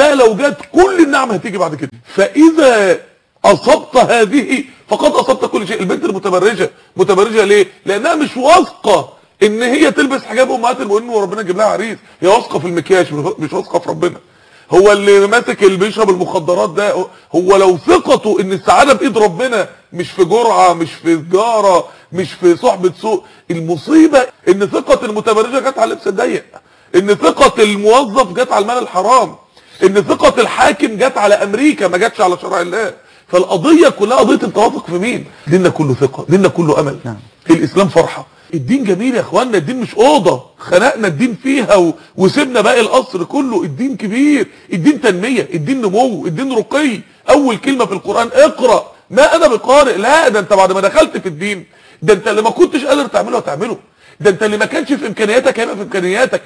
الحياه لو جت كل النعم هتيجي بعد كده فاذا اصبت هذه فقد اصبت كل شيء البنت المتبرجه متبرجه ليه لانها مش واثقه ان هي تلبس حجاب امهات المؤمنين وربنا يجيب لها عريس هي واثقه في المكياج مش واثقه في ربنا هو اللي ماسك اللي بيشرب المخدرات ده هو لو ثقته ان السعاده بايد ربنا مش في جرعه مش في سجاره مش في صحبه سوء المصيبه ان ثقه المتبرجه جت على اللبس الضيق ان ثقه الموظف جت على المال الحرام ان ثقه الحاكم جت على امريكا ما جاتش على شرع الله فالقضيه كلها قضيه انت واثق في مين ديننا كله ثقه ديننا كله امل نعم. الاسلام فرحه الدين جميل يا اخوانا الدين مش اوضه خنقنا الدين فيها و... وسيبنا باقي القصر كله الدين كبير الدين تنميه الدين نمو الدين رقي اول كلمه في القران اقرا ما انا بقارئ لا ده انت بعد ما دخلت في الدين ده انت اللي ما كنتش قادر تعمله هتعمله ده انت اللي ما كانش في امكانياتك هيبقى في امكانياتك